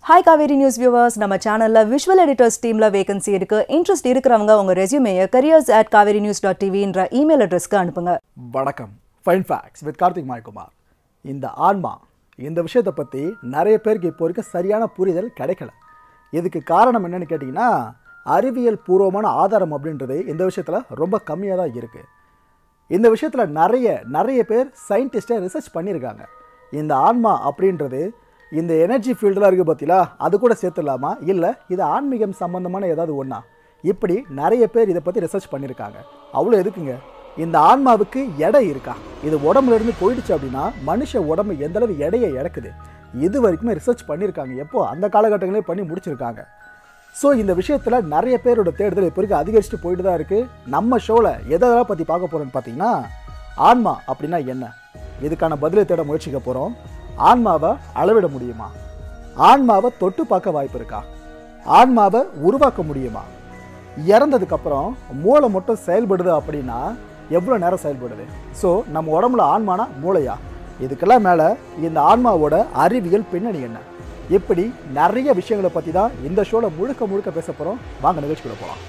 hi Kaveri news viewers நம்ம சேனலில் visual editors டீமில் வேகன்சி இருக்கு இன்ட்ரெஸ்ட் இருக்கிறவங்க உங்கள் ரெஸ்யூமேயை careers at Kaveri news dot டிவின்ற இமெயில் அட்ரஸ்க்கு அனுப்புங்க வணக்கம் fine facts with Karthik Mayakumar இந்த ஆன்மா இந்த விஷயத்தை பற்றி நிறைய பேருக்கு இப்போ வரைக்கும் சரியான புரிதல் கிடைக்கல இதுக்கு காரணம் என்னன்னு கேட்டிங்கன்னா அறிவியல் பூர்வமான ஆதாரம் அப்படின்றது இந்த விஷயத்தில் ரொம்ப கம்மியாக தான் இருக்குது இந்த விஷயத்தில் நிறைய நிறைய பேர் சயின்டிஸ்ட்டை ரிசர்ச் பண்ணியிருக்காங்க இந்த ஆன்மா அப்படின்றது இந்த எனர்ஜி ஃபீல்டெலாம் இருக்குது பார்த்தீங்களா அது கூட சேர்த்துடலாமா இல்லை இது ஆன்மீகம் சம்மந்தமான ஏதாவது ஒன்றா இப்படி நிறைய பேர் இதை பற்றி ரிசர்ச் பண்ணியிருக்காங்க அவ்வளோ எதுக்குங்க இந்த ஆன்மாவுக்கு எடை இருக்கா இது உடம்புல இருந்து போயிடுச்சு அப்படின்னா மனுஷ உடம்பு எந்த அளவு எடையை இழக்குது இது வரைக்குமே ரிசர்ச் பண்ணியிருக்காங்க எப்போ அந்த காலகட்டங்களே பண்ணி முடிச்சிருக்காங்க ஸோ இந்த விஷயத்தில் நிறைய பேரோட தேடுதல் இப்போ வரைக்கும் அதிகரிச்சுட்டு போயிட்டு தான் இருக்குது நம்ம ஷோவில் எதெல்லாம் பற்றி பார்க்க போகிறோன்னு பார்த்தீங்கன்னா ஆன்மா அப்படின்னா என்ன இதுக்கான பதிலை தேட முயற்சிக்க போகிறோம் ஆன்மாவை அளவிட முடியுமா ஆன்மாவை தொட்டு பார்க்க வாய்ப்பு இருக்கா ஆன்மாவை உருவாக்க முடியுமா இறந்ததுக்கப்புறம் மூளை மட்டும் செயல்படுது அப்படின்னா எவ்வளோ நேரம் செயல்படுது ஸோ நம்ம உடம்புல ஆன்மானா மூளையா இதுக்கெல்லாம் மேலே இந்த ஆன்மாவோட அறிவியல் பின்னணி என்ன இப்படி நிறைய விஷயங்களை பற்றி தான் இந்த ஷோவில் முழுக்க முழுக்க பேச போகிறோம் வாங்க நிகழ்ச்சிக்குள்ள போகலாம்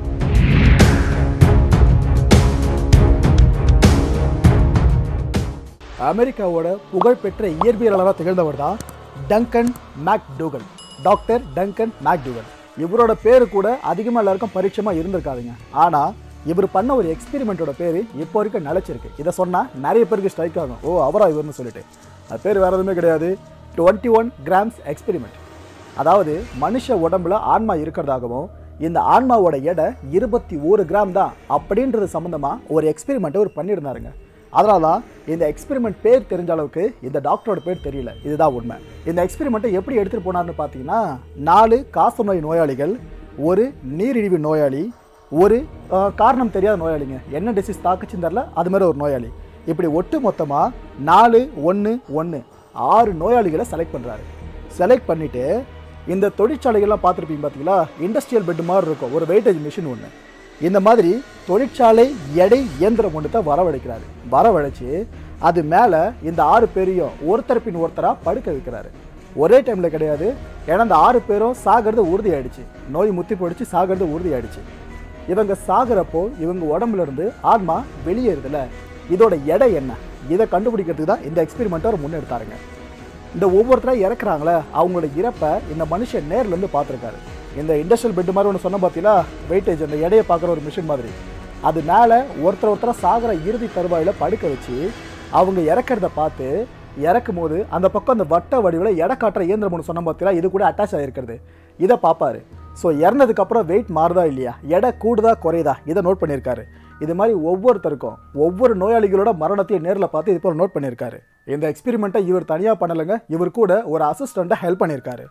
அமெரிக்காவோட புகழ்பெற்ற இயற்பியலாளராக திகழ்ந்தவர் தான் Duncan MacDougall doctor Duncan MacDougall இவரோட பேரு கூட அதிகமாக எல்லாருக்கும் பரிச்சயமாக இருந்திருக்காதுங்க ஆனால் இவர் பண்ண ஒரு எக்ஸ்பெரிமெண்ட்டோட பேர் இப்போ வரைக்கும் நிலச்சிருக்கு இதை சொன்னால் நிறைய பேருக்கு ஸ்ட்ரைக் ஆகும் ஓ அவரா இவர்னு சொல்லிட்டு அது பேர் வேறு எதுவுமே கிடையாது டுவெண்ட்டி ஒன் கிராம்ஸ் எக்ஸ்பெரிமெண்ட் அதாவது மனுஷ உடம்புல ஆன்மா இருக்கிறதாகவும் இந்த ஆன்மாவோட எடை இருபத்தி ஒரு கிராம் தான் அப்படின்றது சம்மந்தமாக ஒரு எக்ஸ்பெரிமெண்ட்டை ஒரு பண்ணியிருந்தாருங்க அதனால தான் இந்த எக்ஸ்பெரிமெண்ட் பேர் தெரிஞ்ச அளவுக்கு இந்த டாக்டரோட பேர் தெரியல இதுதான் உண்மை இந்த எக்ஸ்பெரிமெண்ட்டை எப்படி எடுத்துகிட்டு போனார்னு பார்த்தீங்கன்னா நாலு காசநோய் நோயாளிகள் ஒரு நீரிழிவு நோயாளி ஒரு அஹ், காரணம் தெரியாத நோயாளிங்க என்ன டிசீஸ் தாக்குச்சுன்னு தெரில அது மாதிரி ஒரு நோயாளி இப்படி ஒட்டு மொத்தமாக நாலு ஒன்று ஒன்று ஆறு நோயாளிகளை செலக்ட் பண்ணுறாரு செலக்ட் பண்ணிவிட்டு இந்த தொழிற்சாலைகள்லாம் பார்த்துருப்பீங்க பார்த்தீங்களா இண்டஸ்ட்ரியல் பெட் மாதிரி இருக்கும் ஒரு வெயிட்டேஜ் மிஷின் ஒன்று இந்த மாதிரி தொழிற்சாலை எடை இயந்திரம் ஒன்று தான் வரவழைக்கிறாரு வரவழைச்சு அது மேலே இந்த ஆறு பேரையும் ஒருத்தர் பின் ஒருத்தராக படுக்க வைக்கிறாரு ஒரே டைமில் கிடையாது ஏன்னா அந்த ஆறு பேரும் சாகிறது உறுதி ஆயிடுச்சு நோய் முத்தி போயிடுச்சு சாகிறது உறுதி ஆயிடுச்சு இவங்க சாகிறப்போ இவங்க உடம்புல இருந்து ஆன்மா வெளியேறுதுல இதோட எடை என்ன இதை கண்டுபிடிக்கிறதுக்கு தான் இந்த எக்ஸ்பெரிமெண்ட்டை அவர் முன்னெடுத்தாருங்க இந்த ஒவ்வொருத்தராக இறக்குறாங்களே அவங்களோட இறப்பை இந்த மனுஷன் நேர்ல இருந்து பார்த்துருக்காரு இந்த இண்டஸ்ட்ரியல் பெட் மாதிரி ஒன்று சொன்ன பார்த்தீங்களா வெயிட்டேஜ் அந்த எடையை பார்க்குற ஒரு மிஷின் மாதிரி அது மேலே ஒருத்தர் ஒருத்தராக சாகிற இறுதி தருவாயில் படுக்க வச்சு அவங்க இறக்கிறத பார்த்து இறக்கும் போது அந்த பக்கம் அந்த வட்ட வடிவில் எடை காட்டுற இயந்திரம் ஒன்று சொன்ன பார்த்தீங்களா இது கூட அட்டாச் ஆகிருக்கிறது இதை பார்ப்பாரு ஸோ இறந்ததுக்கப்புறம் வெயிட் மாறுதா இல்லையா எடை கூடுதா குறையுதா இதை நோட் பண்ணியிருக்காரு இது மாதிரி ஒவ்வொருத்தருக்கும் ஒவ்வொரு நோயாளிகளோட மரணத்தையும் நேரில் பார்த்து இது போல் நோட் பண்ணியிருக்காரு இந்த எக்ஸ்பெரிமெண்ட்டை இவர் தனியாக பண்ணலைங்க இவர் கூட ஒரு அசிஸ்டண்ட்டை ஹெல்ப் பண்ணியிருக்காரு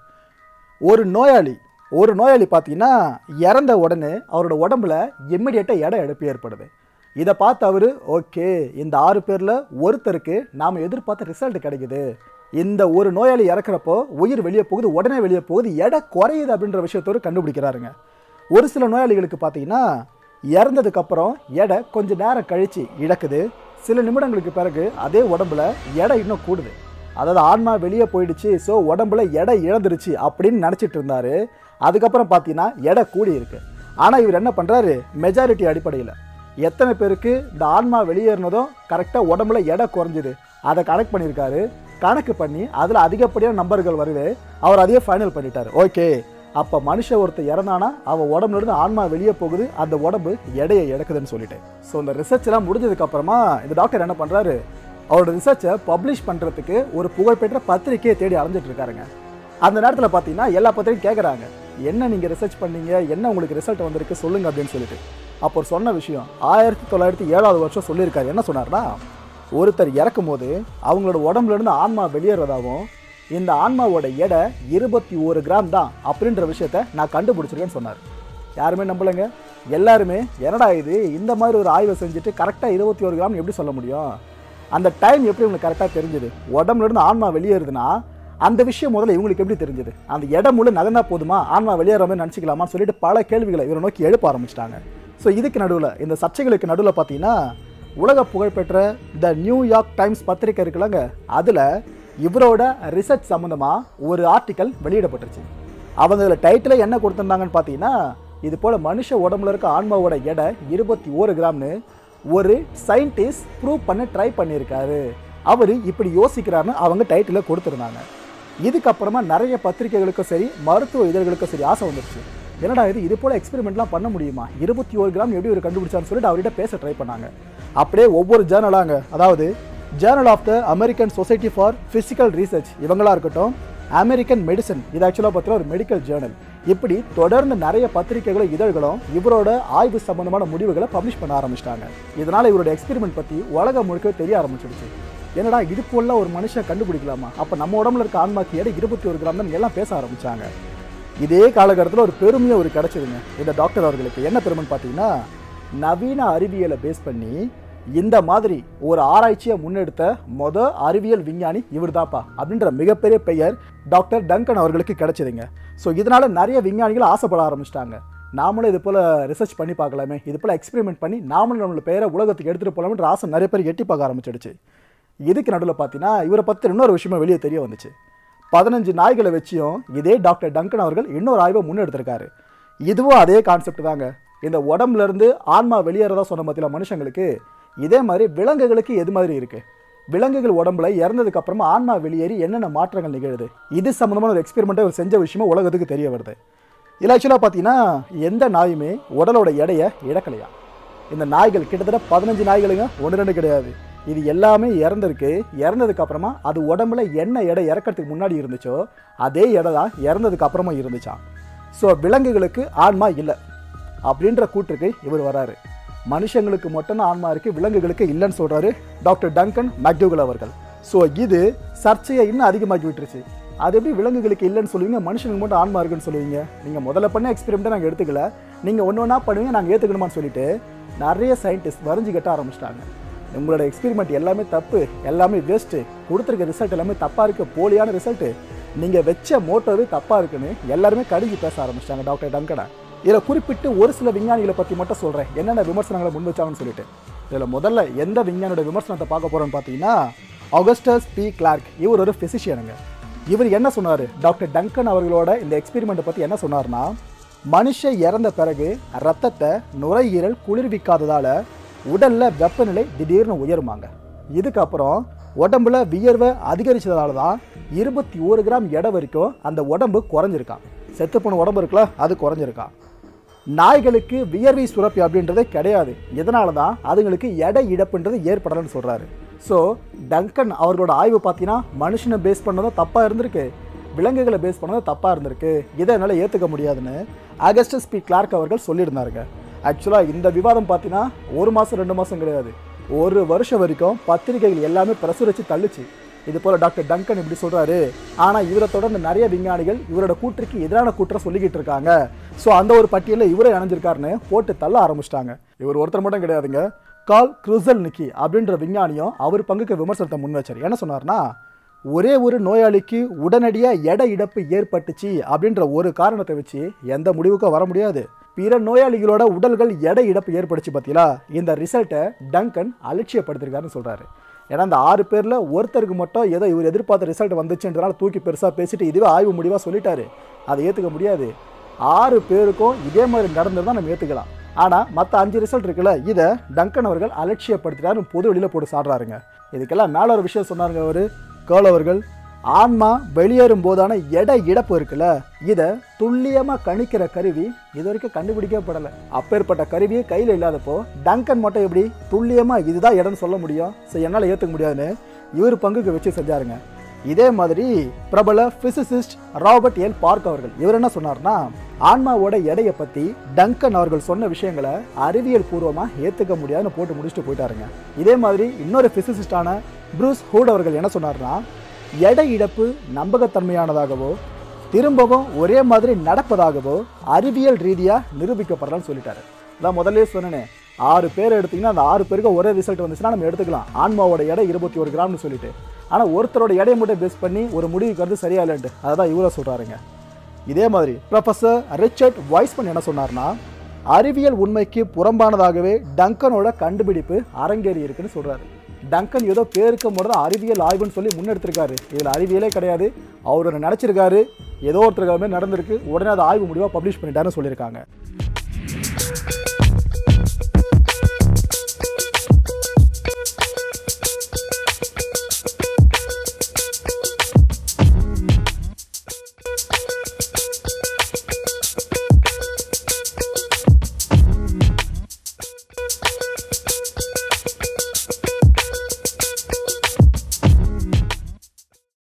ஒரு நோயாளி ஒரு நோயாளி பார்த்தீங்கன்னா இறந்த உடனே அவரோட உடம்புல இம்மிடியேட்டாக எடை எடுப்பு ஏற்படுது இதை பார்த்து அவர் ஓகே இந்த ஆறு பேரில் ஒருத்தருக்கு நாம் எதிர்பார்த்த ரிசல்ட் கிடைக்குது இந்த ஒரு நோயாளி இறக்குறப்போ உயிர் வெளியே போகுது உடனே வெளியே போகுது எடை குறையுது அப்படின்ற விஷயத்தோடு கண்டுபிடிக்கிறாருங்க ஒரு சில நோயாளிகளுக்கு பார்த்தீங்கன்னா இறந்ததுக்கப்புறம் எடை கொஞ்சம் நேரம் கழித்து இழக்குது சில நிமிடங்களுக்கு பிறகு அதே உடம்புல எடை இன்னும் கூடுது அதாவது ஆன்மா வெளியே போயிடுச்சு ஸோ உடம்புல எடை இழந்துருச்சு அப்படின்னு நினச்சிட்டு இருந்தாரு அதுக்கப்புறம் பார்த்தீங்கன்னா எடை கூடி இருக்கு ஆனால் இவர் என்ன பண்ணுறாரு மெஜாரிட்டி அடிப்படையில் எத்தனை பேருக்கு இந்த ஆன்மா வெளியேறினதும் கரெக்டாக உடம்புல எடை குறைஞ்சுது அதை கனெக்ட் பண்ணியிருக்காரு கணக்கு பண்ணி அதில் அதிகப்படியான நம்பர்கள் வருது அவர் அதையே ஃபைனல் பண்ணிட்டாரு ஓகே அப்போ மனுஷன் ஒருத்தர் இறந்தானா அவன் உடம்புல இருந்து ஆன்மா வெளியே போகுது அந்த உடம்பு எடையை இழக்குதுன்னு சொல்லிட்டு ஸோ இந்த ரிசர்ச் எல்லாம் முடிஞ்சதுக்கு அப்புறமா இந்த டாக்டர் என்ன பண்ணுறாரு அவரோட ரிசர்ச்சை பப்ளிஷ் பண்ணுறதுக்கு ஒரு புகழ்பெற்ற பத்திரிக்கையை தேடி அலைஞ்சிட்டு இருக்காருங்க அந்த நேரத்தில் பார்த்தீங்கன்னா எல்லா பத்திரிக்கையும் கேட்குறாங்க என்ன நீங்கள் ரிசர்ச் பண்ணீங்க என்ன உங்களுக்கு ரிசல்ட் வந்திருக்கு சொல்லுங்க அப்படின்னு சொல்லிட்டு அப்போ அவர் சொன்ன விஷயம் ஆயிரத்தி தொள்ளாயிரத்தி ஏழாவது வருஷம் சொல்லியிருக்காரு என்ன சொன்னார்னா ஒருத்தர் இறக்கும் போது அவங்களோட உடம்புல இருந்து ஆன்மா வெளியேறதாகவும் இந்த ஆன்மாவோட எடை இருபத்தி ஒரு கிராம் தான் அப்படின்ற விஷயத்த நான் கண்டுபிடிச்சிருக்கேன்னு சொன்னார் யாருமே நம்பலைங்க எல்லாருமே என்னடா இது இந்த மாதிரி ஒரு ஆய்வை செஞ்சுட்டு கரெக்டாக இருபத்தி ஒரு கிராம் எப்படி சொல்ல முடியும் அந்த டைம் எப்படி உங்களுக்கு கரெக்டாக தெரிஞ்சுது உடம்புல இருந்து ஆன்மா வெளியேறுதுன்னா அந்த விஷயம் முதல்ல இவங்களுக்கு எப்படி தெரிஞ்சது அந்த இடம் முழு நகர்ந்தா போதுமா ஆன்மா வெளியேற மாதிரி நினச்சிக்கலாமான்னு சொல்லிட்டு பல கேள்விகளை இவரை நோக்கி எழுப்ப ஆரம்பிச்சிட்டாங்க ஸோ இதுக்கு நடுவில் இந்த சர்ச்சைகளுக்கு நடுவில் பார்த்தீங்கன்னா உலக புகழ்பெற்ற த நியூயார்க் டைம்ஸ் பத்திரிக்கை இருக்குல்லங்க அதில் இவரோட ரிசர்ச் சம்மந்தமாக ஒரு ஆர்டிக்கல் வெளியிடப்பட்டுருச்சு அவங்க இதில் டைட்டில் என்ன கொடுத்துருந்தாங்கன்னு பார்த்தீங்கன்னா இது போல் மனுஷ உடம்புல இருக்க ஆன்மாவோட எடை இருபத்தி ஓரு கிராம்னு ஒரு சயின்டிஸ்ட் ப்ரூவ் பண்ண ட்ரை பண்ணியிருக்காரு அவர் இப்படி யோசிக்கிறாருன்னு அவங்க டைட்டில் கொடுத்துருந்தாங்க இதுக்கப்புறமா நிறைய பத்திரிகைகளுக்கும் சரி மருத்துவ இதழ்களுக்கும் சரி ஆசை வந்துருச்சு என்னடா இது இது போல எக்ஸ்பெரிமெண்ட்லாம் பண்ண முடியுமா இருபத்தி ஒரு கிராம் எப்படி ஒரு கண்டுபிடிச்சான்னு சொல்லிட்டு அவர்கிட்ட பேச ட்ரை பண்ணாங்க அப்படியே ஒவ்வொரு ஜேர்னலாங்க அதாவது journal of the American society for physical research இவங்களா இருக்கட்டும் அமெரிக்கன் மெடிசன் இது ஆக்சுவலாக பார்த்தீங்கன்னா ஒரு மெடிக்கல் ஜேர்னல் இப்படி தொடர்ந்து நிறைய பத்திரிகைகளும் இதழ்களும் இவரோட ஆய்வு சம்பந்தமான முடிவுகளை பப்ளிஷ் பண்ண ஆரம்பிச்சிட்டாங்க இதனால இவரோட எக்ஸ்பெரிமெண்ட் பற்றி உலகம் முழுக்க தெரிய ஆரம்பிச்சிடுச்சு என்னடா இது போல ஒரு மனுஷன் கண்டுபிடிக்கலாமா அப்போ நம்ம உடம்புல இருக்க ஆன்மாக்கு எடை இருபத்தி ஒரு கிராம் தான் எல்லாம் பேச ஆரம்பிச்சாங்க இதே காலகட்டத்தில் ஒரு பெருமையை ஒரு கிடைச்சதுங்க இந்த டாக்டர் அவர்களுக்கு என்ன பெருமைன்னு பார்த்தீங்கன்னா நவீன அறிவியலை பேஸ் பண்ணி இந்த மாதிரி ஒரு ஆராய்ச்சியை முன்னெடுத்த மொத அறிவியல் விஞ்ஞானி இவர்தாப்பா அப்படின்ற மிகப்பெரிய பெயர் டாக்டர் டங்கன் அவர்களுக்கு கிடைச்சதுங்க ஸோ இதனால நிறைய விஞ்ஞானிகள் ஆசைப்பட ஆரம்பிச்சிட்டாங்க நாமளும் இது போல் ரிசர்ச் பண்ணி பார்க்கலாமே இது போல் எக்ஸ்பெரிமெண்ட் பண்ணி நாமளும் நம்மளோட பெயரை உலகத்துக்கு எடுத்துகிட்டு போகலாம்ன்ற ஆசை நிறைய பேர் எட்டி பார்க்க ஆரம்பிச்சிடுச்சு இதுக்கு நடுவில் பார்த்தீங்கன்னா இவரை பற்றி இன்னொரு விஷயமா வெளியே தெரிய வந்துச்சு பதினஞ்சு நாய்களை வச்சியும் இதே டாக்டர் டங்கன் அவர்கள் இன்னொரு ஆய்வை முன்னெடுத்திருக்காரு இதுவும் அதே கான்செப்ட் தாங்க இந்த உடம்புல இருந்து ஆன்மா வெளியேறதா சொன்ன மத்தியில் மனுஷங்களுக்கு இதே மாதிரி விலங்குகளுக்கு எது மாதிரி இருக்கு விலங்குகள் உடம்புல இறந்ததுக்கு அப்புறமா ஆன்மா வெளியேறி என்னென்ன மாற்றங்கள் நிகழுது இது சம்மந்தமான ஒரு எக்ஸ்பெரிமெண்ட்டை அவர் செஞ்ச விஷயமா உலகத்துக்கு தெரிய வருது இதில் ஆக்சுவலாக பார்த்தீங்கன்னா எந்த நாயுமே உடலோட எடையை இழக்கலையா இந்த நாய்கள் கிட்டத்தட்ட பதினஞ்சு நாய்களுங்க ஒன்று ரெண்டு கிடையாது இது எல்லாமே இறந்திருக்கு இறந்ததுக்கு அப்புறமா அது உடம்புல என்ன எடை இறக்கிறதுக்கு முன்னாடி இருந்துச்சோ அதே எடை தான் இறந்ததுக்கு அப்புறமா இருந்துச்சாம் ஸோ விலங்குகளுக்கு ஆன்மா இல்லை அப்படின்ற கூற்றுக்கு இவர் வராரு மனுஷங்களுக்கு மட்டும்தான் ஆன்மா இருக்கு விலங்குகளுக்கு இல்லைன்னு சொல்றாரு டாக்டர் டங்கன் மேக்டூகல் அவர்கள் ஸோ இது சர்ச்சையை இன்னும் அதிகமாக்கி விட்டுருச்சு அது எப்படி விலங்குகளுக்கு இல்லைன்னு சொல்லுவீங்க மனுஷனுக்கு மட்டும் ஆன்மா இருக்குன்னு சொல்லுவீங்க நீங்கள் முதல்ல பண்ண எக்ஸ்பெரிமெண்ட்டை நாங்கள் எடுத்துக்கல நீங்கள் ஒன்று ஒன்றா பண்ணுவீங்க நாங்கள் ஏற்றுக்கணுமான்னு சொல்லிட்டு நிறைய சயின்டிஸ்ட் வரைஞ்சு கட்ட ஆரம்பிச்சிட்டாங்க உங்களோட எக்ஸ்பெரிமெண்ட் எல்லாமே தப்பு எல்லாமே வேஸ்ட்டு கொடுத்துருக்க ரிசல்ட் எல்லாமே தப்பாக இருக்கு போலியான ரிசல்ட்டு நீங்கள் வச்ச மோட்டோவே தப்பாக இருக்குன்னு எல்லாருமே கடிஞ்சு பேச ஆரம்பிச்சிட்டாங்க டாக்டர் டங்கனை இதில் குறிப்பிட்டு ஒரு சில விஞ்ஞானிகளை பற்றி மட்டும் சொல்கிறேன் என்னென்ன விமர்சனங்களை முன் வச்சாங்கன்னு சொல்லிட்டு இதில் முதல்ல எந்த விஞ்ஞானியோட விமர்சனத்தை பார்க்க போகிறோன்னு பார்த்தீங்கன்னா ஆகஸ்டஸ் பி கிளார்க் இவர் ஒரு ஃபிசிஷியனுங்க இவர் என்ன சொன்னார் டாக்டர் டங்கன் அவர்களோட இந்த எக்ஸ்பெரிமெண்ட்டை பற்றி என்ன சொன்னார்னா மனுஷன் இறந்த பிறகு ரத்தத்தை நுரையீரல் குளிர்விக்காததால உடல்ல வெப்பநிலை திடீர்னு உயருமாங்க இதுக்கப்புறம் உடம்புல வியர்வை அதிகரிச்சதால தான் இருபத்தி ஒரு கிராம் எடை வரைக்கும் அந்த உடம்பு குறைஞ்சிருக்கான் செத்து போன உடம்பு இருக்குல்ல அது குறைஞ்சிருக்கான் நாய்களுக்கு வியர்வை சுரப்பி அப்படின்றதே கிடையாது இதனால தான் அதுங்களுக்கு எடை இழப்புன்றது ஏற்படலன்னு சொல்கிறாரு ஸோ டங்கன் அவர்களோட ஆய்வு பார்த்தீங்கன்னா மனுஷனை பேஸ் பண்ணதும் தப்பாக இருந்திருக்கு விலங்குகளை பேஸ் பண்ணதும் தப்பாக இருந்திருக்கு இதை என்னால் ஏற்றுக்க முடியாதுன்னு அகஸ்டஸ் பி கிளார்க் அவர்கள் சொல்லியிருந்தாருங்க ஆக்சுவலாக இந்த விவாதம் பார்த்தீங்கன்னா ஒரு மாதம் ரெண்டு மாதம் கிடையாது ஒரு வருஷம் வரைக்கும் பத்திரிகைகள் எல்லாமே பிரசுரிச்சு தள்ளுச்சு இது போல் டாக்டர் டங்கன் இப்படி சொல்கிறாரு ஆனால் இவரை தொடர்ந்து நிறைய விஞ்ஞானிகள் இவரோட கூற்றுக்கு எதிரான கூற்றை சொல்லிக்கிட்டு இருக்காங்க ஸோ அந்த ஒரு பட்டியலில் இவரே இணைஞ்சிருக்காருன்னு போட்டு தள்ள ஆரம்பிச்சிட்டாங்க இவர் ஒருத்தர் மட்டும் கிடையாதுங்க கால் க்ரூசல் நிக்கி அப்படின்ற விஞ்ஞானியும் அவர் பங்குக்கு விமர்சனத்தை முன் வச்சார் என்ன சொன்னார்னா ஒரே ஒரு நோயாளிக்கு உடனடியாக எடை இழப்பு ஏற்பட்டுச்சு அப்படின்ற ஒரு காரணத்தை வச்சு எந்த முடிவுக்கும் வர முடியாது பிற நோயாளிகளோட உடல்கள் எடை இழப்பு ஏற்பட்டுச்சு பார்த்தீங்களா இந்த ரிசல்ட்டை டங்கன் அலட்சியப்படுத்திருக்காருன்னு சொல்கிறாரு ஏன்னா அந்த ஆறு பேரில் ஒருத்தருக்கு மட்டும் ஏதோ இவர் எதிர்பார்த்த ரிசல்ட் வந்துச்சுன்றதால தூக்கி பெருசாக பேசிட்டு இதுவே ஆய்வு முடிவாக சொல்லிட்டாரு அதை ஏற்றுக்க முடியாது ஆறு பேருக்கும் இதே மாதிரி நடந்தது நம்ம ஏற்றுக்கலாம் ஆனால் மற்ற அஞ்சு ரிசல்ட் இருக்குல்ல இதை டங்கன் அவர்கள் அலட்சியப்படுத்திட்டாரு பொது வெளியில் போட்டு சாடுறாருங்க இதுக்கெல்லாம் மேலே ஒரு விஷயம் சொன்னாருங்க அவர் கேர்ள் அவர்கள் ஆன்மா வெளியேறும் போதான எடை இழப்பு இருக்குல்ல இதை துல்லியமாக கணிக்கிற கருவி இது வரைக்கும் கண்டுபிடிக்கப்படலை அப்பேற்பட்ட கருவியே கையில் இல்லாதப்போ டங்கன் மட்டும் எப்படி துல்லியமாக இதுதான் இடம்னு சொல்ல முடியும் ஸோ என்னால் ஏற்றுக்க முடியாதுன்னு இவர் பங்குக்கு வச்சு செஞ்சாருங்க இதே மாதிரி பிரபல பிசிசிஸ்ட் ராபர்ட் எல் பார்க் அவர்கள் இவர் என்ன சொன்னார்னா ஆன்மாவோட எடையை பற்றி டங்கன் அவர்கள் சொன்ன விஷயங்களை அறிவியல் பூர்வமாக ஏற்றுக்க முடியாதுன்னு போட்டு முடிச்சுட்டு போயிட்டாருங்க இதே மாதிரி இன்னொரு பிசிசிஸ்டான ப்ரூஸ் ஹூட் அவர்கள் என்ன சொன்னார்னா எடை இழப்பு நம்பகத்தன்மையானதாகவோ திரும்பவும் ஒரே மாதிரி நடப்பதாகவோ அறிவியல் ரீதியாக நிரூபிக்கப்படலாம்னு சொல்லிட்டாரு நான் முதல்ல சொன்னேனே ஆறு பேர் எடுத்தீங்கன்னா அந்த ஆறு பேருக்கு ஒரே ரிசல்ட் வந்துச்சுன்னா நம்ம எடுத்துக்கலாம் ஆன்மாவோட எடை இருபத்தி ஒரு கிராம்னு சொல்லிட்டு ஆனால் ஒருத்தரோட எடையை மட்டும் பேஸ் பண்ணி ஒரு முடிவுக்கு வந்து சரியா இல்லைன்ட்டு அதான் இவரை சொல்கிறாருங்க இதே மாதிரி ப்ரொஃபஸர் ரிச்சர்ட் வைஸ்மன் என்ன சொன்னார்னா அறிவியல் உண்மைக்கு புறம்பானதாகவே டங்கனோட கண்டுபிடிப்பு அரங்கேறி இருக்குன்னு சொல்றாரு டங்கன் ஏதோ பேருக்கு மட்டும் தான் அறிவியல் ஆய்வுன்னு சொல்லி முன்னெடுத்திருக்காரு இதில் அறிவியலே கிடையாது அவர் ஒன்று நினச்சிருக்காரு ஏதோ ஒருத்தருக்கு அது மாதிரி நடந்திருக்கு உடனே அதை ஆய்வு முடிவாக பப்ளிஷ் பண்ணிட்டாருன்னு சொல்லியிருக்காங்க